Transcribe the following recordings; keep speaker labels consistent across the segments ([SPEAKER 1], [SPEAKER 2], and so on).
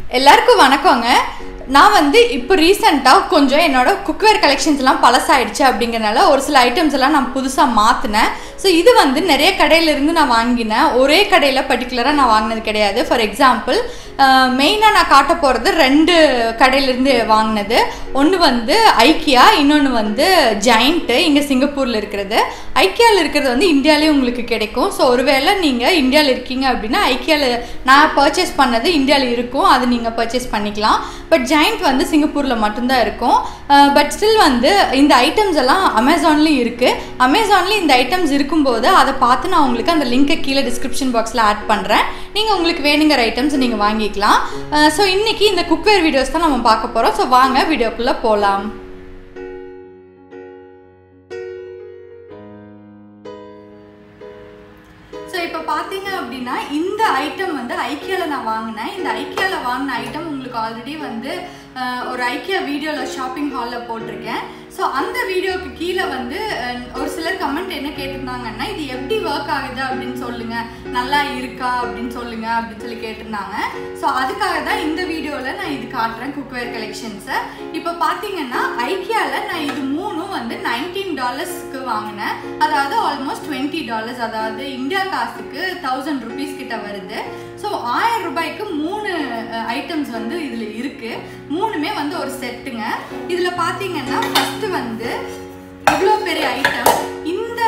[SPEAKER 1] எல்லாருக்கும் வணக்கங்க நான் வந்து இப்போ ரீசெண்டாக கொஞ்சம் என்னோட குக்வேர் கலெக்ஷன்ஸ்லாம் பழசாயிடுச்சு அப்படிங்கறனால ஒரு சில ஐட்டம்ஸ் எல்லாம் நான் புதுசாக மாற்றினேன் ஸோ இது வந்து நிறைய கடையிலேருந்து நான் வாங்கினேன் ஒரே கடையில் பர்டிகுலராக நான் வாங்கினது கிடையாது ஃபார் எக்ஸாம்பிள் மெயினாக நான் காட்ட போகிறது ரெண்டு கடையிலேருந்து வாங்கினது ஒன்று வந்து ஐக்கியா இன்னொன்று வந்து ஜெயிண்ட்டு இங்கே சிங்கப்பூரில் இருக்கிறது ஐக்கியாவில் இருக்கிறது வந்து இந்தியாவிலே உங்களுக்கு கிடைக்கும் ஸோ ஒருவேளை நீங்கள் இந்தியாவில் இருக்கீங்க அப்படின்னா ஐக்கியாவில் நான் பர்ச்சேஸ் பண்ணது இந்தியாவில் இருக்கும் அது நீங்கள் பர்ச்சேஸ் பண்ணிக்கலாம் பட் ஜெயிண்ட் வந்து சிங்கப்பூரில் மட்டும்தான் இருக்கும் பட் ஸ்டில் வந்து இந்த ஐட்டம்ஸ் எல்லாம் அமேசான்லேயும் இருக்குது அமேசான்லேயும் இந்த ஐட்டம்ஸ் இருக்கும்போது அதை பார்த்து நான் உங்களுக்கு அந்த லிங்கை கீழே டிஸ்கிரிப்ஷன் பாக்ஸில் ஆட் பண்ணுறேன் நீங்கள் உங்களுக்கு வேணுங்கிற ஐட்டம்ஸ் நீங்கள் வாங்கிக்கலாம் ஸோ இன்றைக்கி இந்த குக்வேர் வீடியோஸ் தான் நம்ம பார்க்க போகிறோம் ஸோ வாங்க வீடியோக்குள்ளே போகலாம் ஸோ இப்போ பார்த்தீங்க அப்படின்னா இந்த ஐட்டம் வந்து ஐக்கியாவில் நான் வாங்கினேன் இந்த ஐக்கியாவில் வாங்கின ஐட்டம் உங்களுக்கு ஆல்ரெடி வந்து அஹ், ஒரு ஐக்கியா வீடியோவில் ஷாப்பிங் ஹாலில் போட்டிருக்கேன் ஸோ அந்த வீடியோக்கு கீழே வந்து அஹ், ஒரு சிலர் கமெண்ட் என்ன கேட்டிருந்தாங்கன்னா இது எப்படி ஒர்க் ஆகுது அப்படின்னு சொல்லுங்க நல்லா இருக்கா அப்படின்னு சொல்லுங்க அப்படின்னு சொல்லி கேட்டிருந்தாங்க ஸோ அதுக்காக தான் இந்த வீடியோவில் நான் இது காட்டுறேன் குக்வேர் கலெக்ஷன்ஸை இப்போ பார்த்தீங்கன்னா ஐக்கியாவில் நான் இது மூணும் வந்து நைன்டீன் டாலர்ஸ்க்கு வாங்கினேன் அதாவது ஆல்மோஸ்ட் டுவெண்ட்டி டாலர்ஸ் அதாவது இந்தியா காசுக்கு தௌசண்ட் ருபீஸ் கிட்ட வருது ஸோ ஆயிரம் ரூபாய்க்கு மூணு ஐட்டம்ஸ் வந்து இதில் இருக்கு மூணுமே வந்து ஒரு செட்டுங்க இதில் பார்த்தீங்கன்னா ஃபர்ஸ்ட் வந்து இவ்வளோ பெரிய ஐட்டம் இந்த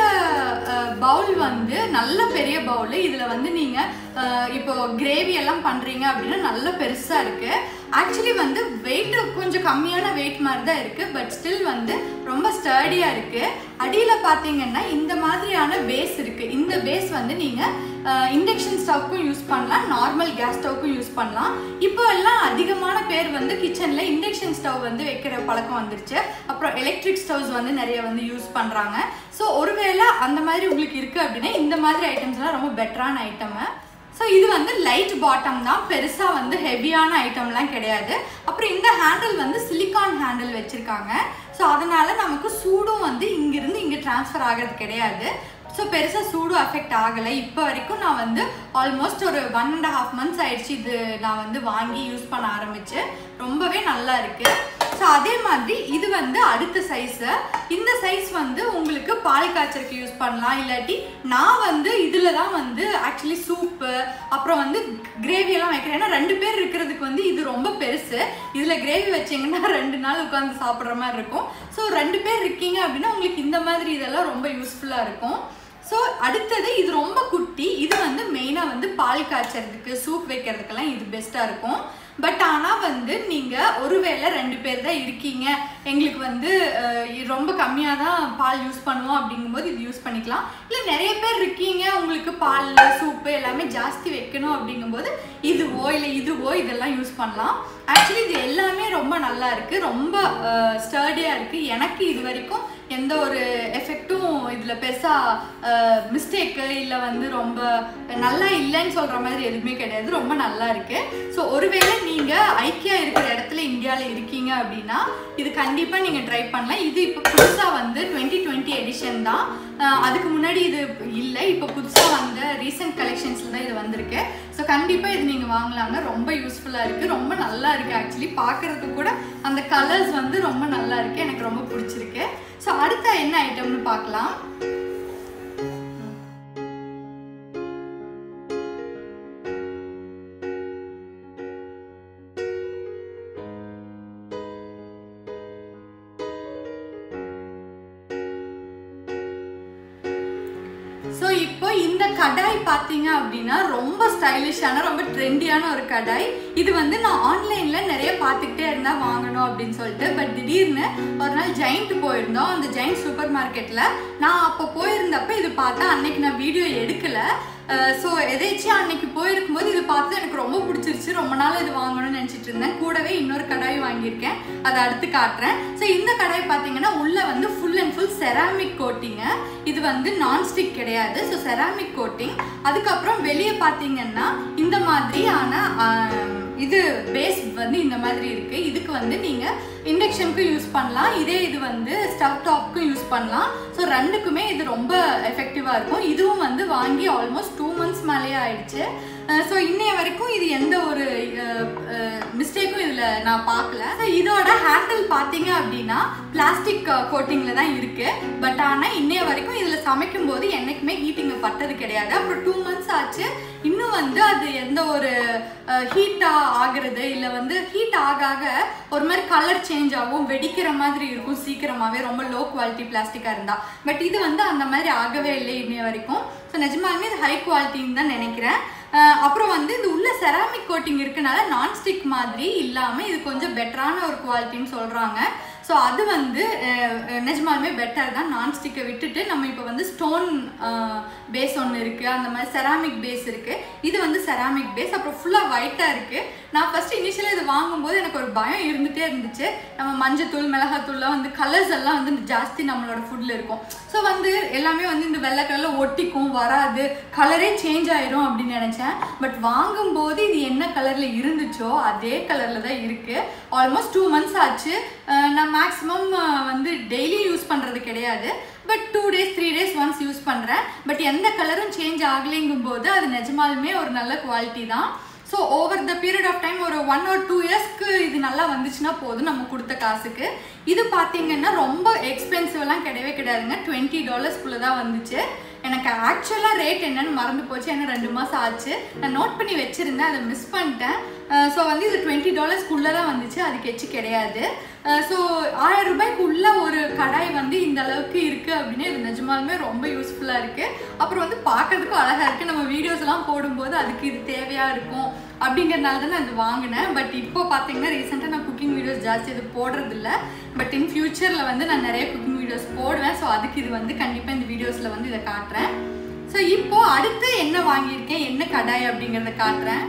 [SPEAKER 1] பவுல் வந்து நல்ல பெரிய பவுல் இதில் வந்து நீங்கள் இப்போ கிரேவி எல்லாம் பண்ணுறீங்க அப்படின்னா நல்ல பெருசாக இருக்குது ஆக்சுவலி வந்து வெயிட் கொஞ்சம் கம்மியான வெயிட் மாதிரி தான் இருக்குது பட் ஸ்டில் வந்து ரொம்ப ஸ்டர்டியாக இருக்குது அடியில் பார்த்தீங்கன்னா இந்த மாதிரியான பேஸ் இருக்குது இந்த பேஸ் வந்து நீங்கள் இண்டக்ஷன் ஸ்டவ்க்கும் யூஸ் பண்ணலாம் நார்மல் கேஸ் ஸ்டவ்க்கும் யூஸ் பண்ணலாம் இப்போ எல்லாம் அதிகமான பேர் வந்து கிச்சனில் இண்டக்ஷன் ஸ்டவ் வந்து வைக்கிற பழக்கம் வந்துருச்சு அப்புறம் எலக்ட்ரிக் ஸ்டவ்ஸ் வந்து நிறைய வந்து யூஸ் பண்ணுறாங்க ஸோ ஒருவேளை அந்த மாதிரி உங்களுக்கு இருக்குது அப்படின்னா இந்த மாதிரி ஐட்டம்ஸ்லாம் ரொம்ப பெட்டரான ஐட்டமு ஸோ இது வந்து லைட் பாட்டம் தான் பெருசாக வந்து ஹெவியான ஐட்டம்லாம் கிடையாது அப்புறம் இந்த ஹேண்டில் வந்து சிலிக்கான் ஹேண்டில் வச்சுருக்காங்க ஸோ அதனால் நமக்கு சூடும் வந்து இங்கிருந்து இங்கே ட்ரான்ஸ்ஃபர் ஆகிறது கிடையாது ஸோ பெருசாக சூடும் அஃபெக்ட் ஆகலை இப்போ வரைக்கும் நான் வந்து ஆல்மோஸ்ட் ஒரு ஒன் அண்ட் ஹாஃப் மந்த்ஸ் ஆயிடுச்சு இது நான் வந்து வாங்கி யூஸ் பண்ண ஆரம்பிச்சு ரொம்பவே நல்லா இருக்குது ஸோ அதே மாதிரி இது வந்து அடுத்த சைஸு இந்த சைஸ் வந்து உங்களுக்கு பால் காய்ச்சலுக்கு யூஸ் பண்ணலாம் இல்லாட்டி நான் வந்து இதில் தான் வந்து ஆக்சுவலி சூப்பு அப்புறம் வந்து கிரேவி எல்லாம் வைக்கிறேன் ஏன்னா ரெண்டு பேர் இருக்கிறதுக்கு வந்து இது ரொம்ப பெருசு இதில் கிரேவி வச்சிங்கன்னா ரெண்டு நாள் உட்காந்து சாப்பிட்ற மாதிரி இருக்கும் ஸோ ரெண்டு பேர் இருக்கீங்க அப்படின்னா உங்களுக்கு இந்த மாதிரி இதெல்லாம் ரொம்ப யூஸ்ஃபுல்லாக இருக்கும் ஸோ அடுத்தது இது ரொம்ப குட்டி இது வந்து மெயினாக வந்து பால் காய்ச்சறதுக்கு சூப் வைக்கிறதுக்கெல்லாம் இது பெஸ்ட்டாக இருக்கும் பட் ஆனால் வந்து நீங்கள் ஒருவேளை ரெண்டு பேர் தான் இருக்கீங்க எங்களுக்கு வந்து அஹ், ரொம்ப கம்மியாக தான் பால் யூஸ் பண்ணுவோம் அப்படிங்கும்போது இது யூஸ் பண்ணிக்கலாம் இல்லை நிறைய பேர் இருக்கீங்க உங்களுக்கு பால் சூப்பு எல்லாமே ஜாஸ்தி வைக்கணும் அப்படிங்கும்போது இதுவோ இல்லை இதுவோ இதெல்லாம் யூஸ் பண்ணலாம் ஆக்சுவலி இது எல்லாமே ரொம்ப நல்லா இருக்குது ரொம்ப ஸ்டர்டியாக இருக்குது எனக்கு இது வரைக்கும் எந்த ஒரு எஃபெக்ட்டும் இதில் பெருசாக மிஸ்டேக்கு இல்லை வந்து ரொம்ப நல்லா இல்லைன்னு சொல்கிற மாதிரி எதுவுமே கிடையாது ரொம்ப நல்லா இருக்குது ஸோ ஒருவேளை நீங்கள் ஐக்கியா இருக்கிற இடத்துல இந்தியாவில் இருக்கீங்க அப்படின்னா இது கண்டிப்பாக நீங்கள் ட்ரை பண்ணலாம் இது இப்போ புதுசாக வந்து டுவெண்ட்டி டுவெண்ட்டி எடிஷன் தான் அஹ் அதுக்கு முன்னாடி இது இல்லை இப்போ புதுசாக வந்த ரீசெண்ட் கலெக்ஷன்ஸில் தான் இது வந்திருக்கு ஸோ கண்டிப்பாக இது நீங்கள் வாங்கலாங்க ரொம்ப யூஸ்ஃபுல்லாக இருக்குது ரொம்ப நல்லா இருக்குது ஆக்சுவலி பார்க்குறதுக்கு கூட அந்த கலர்ஸ் வந்து ரொம்ப நல்லா இருக்குது எனக்கு ரொம்ப பிடிச்சிருக்கு ஸோ அடுத்த என்ன ஐட்டம்னு பார்க்கலாம் ஸோ இப்போ இந்த கடாய் பார்த்தீங்க அப்படின்னா ரொம்ப ஸ்டைலிஷான ரொம்ப ட்ரெண்டியான ஒரு கடாய் இது வந்து நான் ஆன்லைனில் நிறைய பார்த்துக்கிட்டே இருந்தால் வாங்கணும் அப்படின்னு சொல்லிட்டு பட் திடீர்னு ஒரு நாள் ஜெயிண்ட் போயிருந்தோம் அந்த ஜெயிண்ட் சூப்பர் மார்க்கெட்டில் நான் அப்போ போயிருந்தப்ப இது பார்த்தா அன்னைக்கு நான் வீடியோ எடுக்கலை ஸோ எதேச்சியா அன்னைக்கு போயிருக்கும்போது இது பார்த்து எனக்கு ரொம்ப பிடிச்சிருச்சு ரொம்ப நாள் இது வாங்கணும்னு நினச்சிட்டு இருந்தேன் கூடவே இன்னொரு கடாய் வாங்கியிருக்கேன் அதை அடுத்து காட்டுறேன் ஸோ இந்த கடாய் பார்த்தீங்கன்னா உள்ள வந்து ஃபுல் அண்ட் ஃபுல் செராமிக் கோட்டிங்க இது வந்து நான்ஸ்டிக் கிடையாது ஸோ செராமிக் கோட்டிங் அதுக்கப்புறம் வெளியே பார்த்தீங்கன்னா இந்த மாதிரியான ஆம், இது பேஸ் வந்து இந்த மாதிரி இருக்கு இதுக்கு வந்து நீங்க இண்டக்ஷனுக்கும் யூஸ் பண்ணலாம் இதே இது வந்து ஸ்டவ் டாப்க்கும் யூஸ் பண்ணலாம் ஸோ ரெண்டுக்குமே இது ரொம்ப எஃபெக்டிவாக இருக்கும் இதுவும் வந்து வாங்கி ஆல்மோஸ்ட் டூ மந்த்ஸ் மேலேயே ஆயிடுச்சு ஸோ இன்னைய வரைக்கும் இது எந்த ஒரு இதில் நான் பார்க்கல ஸோ இதோட ஹேண்டில் பார்த்தீங்க அப்படின்னா பிளாஸ்டிக் கோட்டிங்கில் தான் இருக்கு பட் ஆனால் இன்னைய வரைக்கும் இதில் சமைக்கும் போது என்னைக்குமே ஹீட்டிங்க பட்டது கிடையாது அப்புறம் டூ மந்த்ஸ் ஆச்சு இன்னும் வந்து அது எந்த ஒரு ஹீட்டாக ஆகுறது இல்லை வந்து ஹீட் ஆக ஆக ஒரு மாதிரி கலர் சேஞ்ச் ஆகும் வெடிக்கிற மாதிரி இருக்கும் சீக்கிரமாகவே ரொம்ப லோ குவாலிட்டி பிளாஸ்டிக்காக இருந்தால் பட் இது வந்து அந்த மாதிரி ஆகவே இல்லை இன்னைய வரைக்கும் ஸோ நிஜமாலுமே இது ஹை குவாலிட்டின்னு தான் நினைக்கிறேன் அஹ் அப்புறம் வந்து இது உள்ள செராமிக் கோட்டிங் இருக்கனால நான்ஸ்டிக் மாதிரி இல்லாமல் இது கொஞ்சம் பெட்டரான ஒரு குவாலிட்டின்னு சொல்கிறாங்க ஸோ அது வந்து அஹ், அஹ், நிஜமாலுமே பெட்டர் தான் நான்ஸ்டிக்கை விட்டுட்டு நம்ம இப்போ வந்து ஸ்டோன் பேஸ் ஒன்று இருக்குது அந்த மாதிரி செராமிக் பேஸ் இருக்குது இது வந்து செராமிக் பேஸ் அப்புறம் ஃபுல்லாக ஒயிட்டாக இருக்குது நான் ஃபஸ்ட்டு இனிஷியலாக இது வாங்கும்போது எனக்கு ஒரு பயம் இருந்துகிட்டே இருந்துச்சு நம்ம மஞ்சத்தூள் மிளகாத்தூள்லாம் வந்து கலர்ஸ் எல்லாம் வந்து ஜாஸ்தி நம்மளோட ஃபுட்டில் இருக்கும் ஸோ வந்து எல்லாமே வந்து இந்த வெள்ளை கலரில் ஒட்டிக்கும் வராது கலரே சேஞ்ச் ஆயிரும் அப்படின்னு நினச்சேன் பட் வாங்கும்போது இது என்ன கலரில் இருந்துச்சோ அதே கலரில் தான் இருக்குது ஆல்மோஸ்ட் டூ மந்த்ஸ் ஆச்சு அஹ் நான் மேக்ஸிமம் வந்து டெய்லி யூஸ் பண்ணுறது கிடையாது but two days three days once use பண்ணுறேன் பட் எந்த கலரும் சேஞ்ச் ஆகலைங்கும் போது அது நிஜமாலுமே ஒரு நல்ல குவாலிட்டி தான் so over the period of time ஒரு ஒன் ஆர் டூ இயர்ஸ்க்கு இது நல்லா வந்துச்சுன்னா போதும் நம்ம கொடுத்த காசுக்கு இது பார்த்தீங்கன்னா ரொம்ப எக்ஸ்பென்சிவ்லாம் கிடையவே கிடையாதுங்க டுவெண்ட்டி டாலர்ஸ்குள்ளே தான் வந்துச்சு எனக்கு ஆக்சுவலாக ரேட் என்னன்னு மறந்து போச்சு ஏன்னா ரெண்டு மாதம் ஆச்சு நான் நோட் பண்ணி வச்சுருந்தேன் அதை மிஸ் பண்ணிட்டேன் ஸோ வந்து இது டுவெண்ட்டி டாலர்ஸ்க்குள்ளே தான் வந்துச்சு அதுக்கு எச்சு கிடையாது ஸோ ஆயிரம் ரூபாய்க்கு உள்ள ஒரு கடாய் வந்து இந்த அளவுக்கு இருக்குது அப்படின்னு இது நிஜமாலுமே ரொம்ப யூஸ்ஃபுல்லாக இருக்குது அப்புறம் வந்து பார்க்கறதுக்கும் அழகாக இருக்குது நம்ம வீடியோஸ்லாம் போடும்போது அதுக்கு இது தேவையாக இருக்கும் அப்படிங்கிறனால தான் நான் இது வாங்கினேன் பட் இப்போ பார்த்தீங்கன்னா ரீசெண்டாக நான் குக்கிங் வீடியோஸ் ஜாஸ்தி இது போடுறதில்ல பட் இன் ஃபியூச்சரில் வந்து நான் நிறைய குக்கிங் வீடியோஸ் போடுவேன் ஸோ அதுக்கு இது வந்து கண்டிப்பாக இந்த வீடியோஸில் வந்து இதை காட்டுறேன் ஸோ இப்போ அடுத்து என்ன வாங்கியிருக்கேன் என்ன கடாய் அப்படிங்கிறத காட்டுறேன்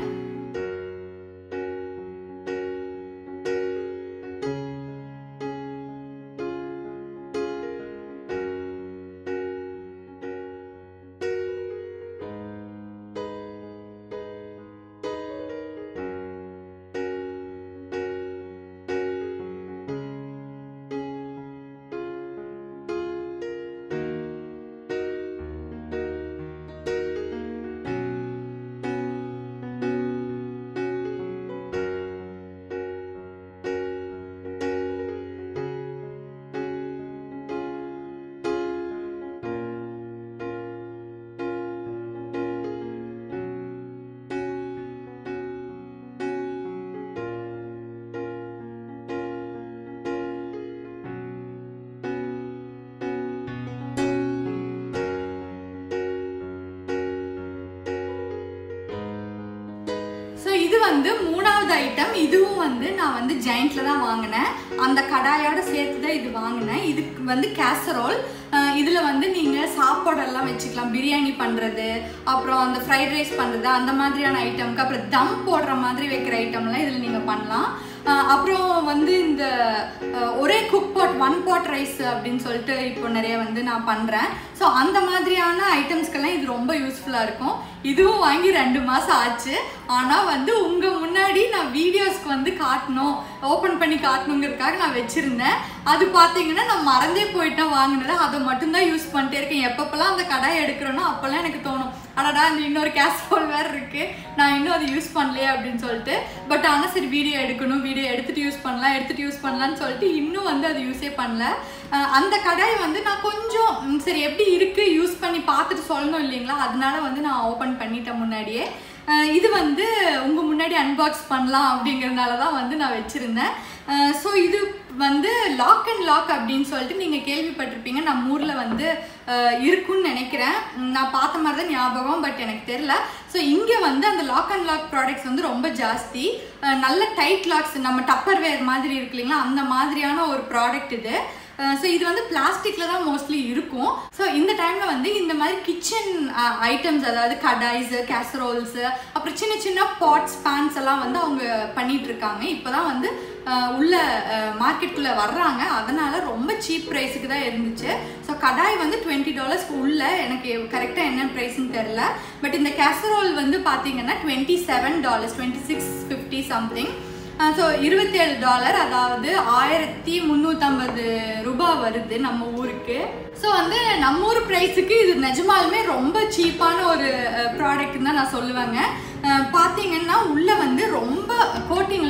[SPEAKER 1] ஸோ இது வந்து மூணாவது ஐட்டம் இதுவும் வந்து நான் வந்து ஜெயிண்ட்ல தான் வாங்கினேன் அந்த கடாயோட சேர்த்து தான் இது வாங்கினேன் இதுக்கு வந்து கேசரோல் இதில் வந்து நீங்கள் சாப்பாடெல்லாம் வச்சுக்கலாம் பிரியாணி பண்ணுறது அப்புறம் அந்த ஃப்ரைட் ரைஸ் பண்ணுறது அந்த மாதிரியான ஐட்டம்க்கு அப்புறம் தம் போடுற மாதிரி வைக்கிற ஐட்டம்லாம் இதில் நீங்கள் பண்ணலாம் அஹ் அப்புறம் வந்து இந்த அஹ், ஒரே cook pot one pot rice அப்படின்னு சொல்லிட்டு இப்போ நிறைய வந்து நான் பண்ணுறேன் ஸோ அந்த மாதிரியான ஐட்டம்ஸ்க்கெல்லாம் இது ரொம்ப யூஸ்ஃபுல்லாக இருக்கும் இதுவும் வாங்கி ரெண்டு மாதம் ஆச்சு ஆனால் வந்து உங்கள் முன்னாடி நான் வீடியோஸ்க்கு வந்து காட்டணும் ஓப்பன் பண்ணி காட்டணுங்கிறதுக்காக நான் வச்சுருந்தேன் அது பார்த்தீங்கன்னா நான் மறந்தே போயிட்டேன் வாங்கினதை அதை மட்டும்தான் யூஸ் பண்ணிட்டே இருக்கேன் எப்பப்பெல்லாம் அந்த கடாய் எடுக்கிறேனோ அப்போல்லாம் எனக்கு தோணும் அடடா இந்த இன்னொரு கேஸ்ட்ரோல் வேறு இருக்குது நான் இன்னும் அதை யூஸ் பண்ணலையே அப்படின்னு சொல்லிட்டு பட் ஆனால் சரி வீடியோ எடுக்கணும் வீடியோ எடுத்துகிட்டு யூஸ் பண்ணலாம் எடுத்துகிட்டு யூஸ் பண்ணலாம்னு சொல்லிட்டு இன்னும் வந்து அது யூஸே பண்ணல அஹ் அந்த கடாய் வந்து நான் கொஞ்சம் ம், சரி எப்படி இருக்குது யூஸ் பண்ணி பார்த்துட்டு சொல்லணும் இல்லைங்களா அதனால வந்து நான் ஓப்பன் பண்ணிட்டேன் முன்னாடியே அஹ் இது வந்து உங்கள் முன்னாடி அன்பாக்ஸ் பண்ணலாம் அப்படிங்கிறதுனால தான் வந்து நான் வச்சுருந்தேன் ஸோ இது வந்து லாக் அண்ட் லாக் அப்படின்னு சொல்லிட்டு நீங்கள் கேள்விப்பட்டிருப்பீங்க நம்ம ஊரில் வந்து அஹ், இருக்குன்னு நினைக்கிறேன் உம், நான் பார்த்த மாதிரி தான் ஞாபகம் பட் எனக்கு தெரில ஸோ இங்கே வந்து அந்த லாக் அண்ட் லாக் ப்ராடக்ட்ஸ் வந்து ரொம்ப ஜாஸ்தி அஹ், நல்ல டைட் லாக்ஸ் நம்ம டப்பர் வேர் மாதிரி இருக்கு இல்லைங்களா அந்த மாதிரியான ஒரு ப்ராடக்ட் இது ஸோ இது வந்து பிளாஸ்டிக்கில் தான் மோஸ்ட்லி இருக்கும் ஸோ இந்த டைமில் வந்து இந்த மாதிரி கிச்சன் ஐட்டம்ஸ் அதாவது கடாய்ஸு கேசரோல்ஸு அப்புறம் சின்ன சின்ன பாட்ஸ் பேன்ஸ் எல்லாம் வந்து அவங்க பண்ணிட்டு இருக்காங்க இப்போ தான் வந்து அஹ், உள்ள மார்க்கெட்டுக்குள்ளே வர்றாங்க அதனால ரொம்ப சீப் ப்ரைஸுக்கு தான் இருந்துச்சு ஸோ கடாய் வந்து டுவெண்ட்டி டாலர்ஸ்க்கு உள்ள எனக்கு கரெக்டாக என்ன ப்ரைஸ்ன்னு தெரில பட் இந்த கேசரோல் வந்து பார்த்தீங்கன்னா twenty seven dollars twenty six fifty something so இருபத்தேழு டாலர் அதாவது ஆயிரத்தி முந்நூற்றம்பது ரூபாய் வருது நம்ம ஊருக்கு ஸோ வந்து நம்ம ஊர் ப்ரைஸுக்கு இது நிஜமாலுமே ரொம்ப சீப்பான ஒரு ப்ராடக்ட்னு தான் நான் சொல்லுவேங்க அஹ் பார்த்தீங்கன்னா உள்ளே வந்து ரொம்ப கோட்டிங்லாம்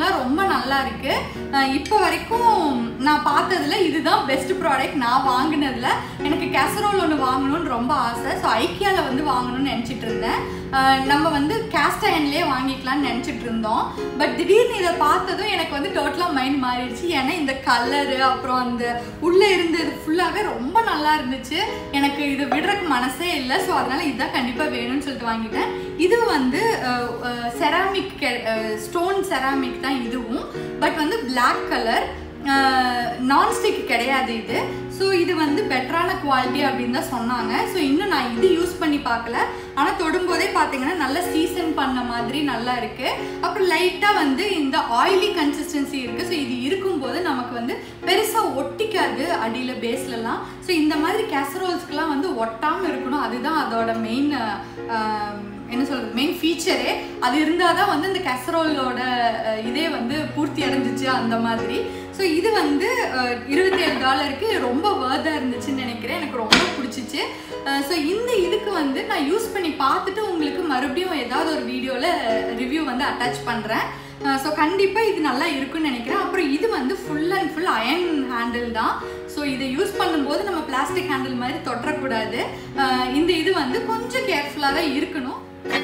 [SPEAKER 1] ஐட்டம்லாம் ரொம்ப நல்லா இருக்கு அஹ் இப்போ வரைக்கும் நான் பார்த்ததுல இதுதான் பெஸ்ட் ப்ராடக்ட் நான் வாங்கினதுல எனக்கு கேசரோல் ஒன்று வாங்கணும்னு ரொம்ப ஆசை ஸோ ஐக்கியாவில் வந்து வாங்கணும்னு நினச்சிட்டு இருந்தேன் அஹ் நம்ம வந்து கேஸ்ட் அயன்லேயே வாங்கிக்கலாம்னு நினச்சிட்டு இருந்தோம் பட் திடீர்னு இதை பார்த்ததும் எனக்கு வந்து டோட்டலாக மைண்ட் மாறிடுச்சு ஏன்னா இந்த கலரு அப்புறம் அந்த உள்ளே இருந்தது ஃபுல்லாகவே ரொம்ப நல்லா இருந்துச்சு எனக்கு இது விடுறதுக்கு மனசே இல்லை ஸோ அதனால இதுதான் கண்டிப்பாக வேணும்னு சொல்லிட்டு வாங்கிட்டேன் இது வந்து செராமிக் ஸ்டோன் செராமிக் தான் இதுவும் பட் வந்து பிளாக் கலர் நான்ஸ்டிக் கிடையாது இது ஸோ இது வந்து பெட்டரான குவாலிட்டி அப்படின்னு தான் சொன்னாங்க ஸோ இன்னும் நான் இது யூஸ் பண்ணி பார்க்கல ஆனால் தொடும்போதே பார்த்தீங்கன்னா நல்ல சீசன் பண்ண மாதிரி நல்லா இருக்கு அப்புறம் லைட்டாக வந்து இந்த ஆயிலி கன்சிஸ்டன்சி இருக்கு ஸோ இது இருக்கும்போது நமக்கு வந்து பெருசாக ஒட்டிக்காது அடியில் பேஸ்லலாம் ஸோ இந்த மாதிரி கேசரோல்ஸ்க்குலாம் வந்து ஒட்டாமல் இருக்கணும் அதுதான் அதோட மெயின் என்ன சொல்றது மெயின் ஃபீச்சரே அது இருந்தால் தான் வந்து இந்த கேசரோலோட இதே வந்து பூர்த்தி அடைஞ்சிச்சு அந்த மாதிரி ஸோ இது வந்து இருபத்தேழு டாலருக்கு ரொம்ப வேர்தாக இருந்துச்சுன்னு நினைக்கிறேன் எனக்கு ரொம்ப பிடிச்சிச்சு ஸோ இந்த இதுக்கு வந்து நான் யூஸ் பண்ணி பார்த்துட்டு உங்களுக்கு மறுபடியும் ஏதாவது ஒரு வீடியோவில் ரிவ்யூ வந்து அட்டாச் பண்ணுறேன் ஸோ கண்டிப்பாக இது நல்லா இருக்குன்னு நினைக்கிறேன் அப்புறம் இது வந்து full and full iron handle தான் ஸோ இதை யூஸ் பண்ணும்போது நம்ம பிளாஸ்டிக் ஹேண்டில் மாதிரி தொட்டக்கூடாது இந்த இது வந்து கொஞ்சம் கேர்ஃபுல்லாக தான் இருக்கணும்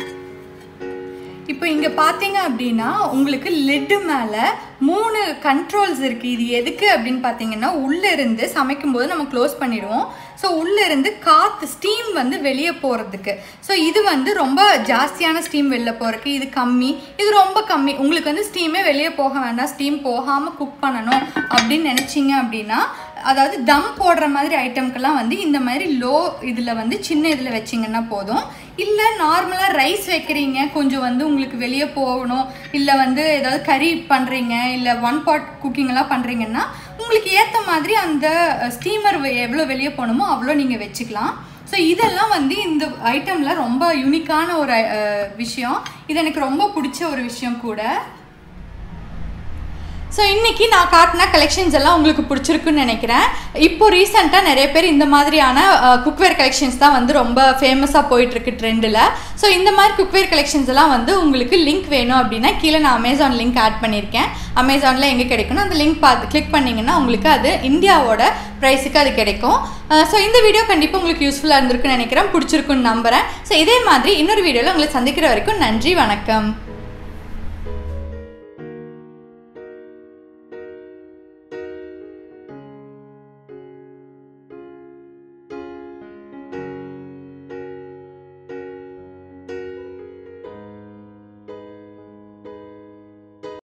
[SPEAKER 1] இப்போ இங்கே பார்த்தீங்க அப்படின்னா உங்களுக்கு லெட்டு மேலே மூணு கண்ட்ரோல்ஸ் இருக்குது இது எதுக்கு அப்படின்னு பார்த்தீங்கன்னா உள்ளே இருந்து சமைக்கும்போது நம்ம க்ளோஸ் பண்ணிடுவோம் ஸோ உள்ளே இருந்து காற்று ஸ்டீம் வந்து வெளியே போகிறதுக்கு ஸோ இது வந்து ரொம்ப ஜாஸ்தியான ஸ்டீம் வெளில போகிறதுக்கு இது கம்மி இது ரொம்ப கம்மி உங்களுக்கு வந்து ஸ்டீமே வெளியே போக வேண்டாம் ஸ்டீம் போகாமல் குக் பண்ணணும் அப்படின்னு நினச்சிங்க அப்படின்னா அதாவது தம் போடுற மாதிரி ஐட்டம்க்கெல்லாம் வந்து இந்த மாதிரி லோ இதில் வந்து சின்ன இதில் வச்சிங்கன்னா போதும் இல்லை நார்மலாக ரைஸ் வைக்கிறீங்க கொஞ்சம் வந்து உங்களுக்கு வெளியே போகணும் இல்லை வந்து ஏதாவது கறி பண்ணுறீங்க இல்லை ஒன் பாட் குக்கிங்லாம் பண்ணுறீங்கன்னா உங்களுக்கு ஏற்ற மாதிரி அந்த ஸ்டீமர் எவ்வளோ வெளியே போகணுமோ அவ்வளோ நீங்கள் வச்சுக்கலாம் ஸோ இதெல்லாம் வந்து இந்த ஐட்டமில் ரொம்ப யூனிக்கான ஒரு விஷயம் இது எனக்கு ரொம்ப பிடிச்ச ஒரு விஷயம் கூட ஸோ இன்றைக்கி நான் காட்டின கலெக்ஷன்ஸ் எல்லாம் உங்களுக்கு பிடிச்சிருக்குன்னு நினைக்கிறேன் இப்போ ரீசெண்டாக நிறைய பேர் இந்த மாதிரியான குக்வேர் கலெக்ஷன்ஸ் தான் வந்து ரொம்ப ஃபேமஸாக போயிட்டுருக்கு ட்ரெண்டில் ஸோ இந்த மாதிரி குக்வேர் கலெக்ஷன்ஸ் எல்லாம் வந்து உங்களுக்கு லிங்க் வேணும் அப்படின்னா கீழே நான் அமேசான் லிங்க் ஆட் பண்ணியிருக்கேன் அமேசானில் எங்கே கிடைக்கணும் அந்த லிங்க் பார்த்து கிளிக் பண்ணிங்கன்னா உங்களுக்கு அது இந்தியாவோட ப்ரைஸுக்கு அது கிடைக்கும் ஸோ இந்த வீடியோ கண்டிப்பாக உங்களுக்கு யூஸ்ஃபுல்லாக இருந்திருக்குன்னு நினைக்கிறேன் பிடிச்சிருக்குன்னு நம்புகிறேன் ஸோ இதே மாதிரி இன்னொரு வீடியோவில் உங்களை சந்திக்கிற வரைக்கும் நன்றி வணக்கம்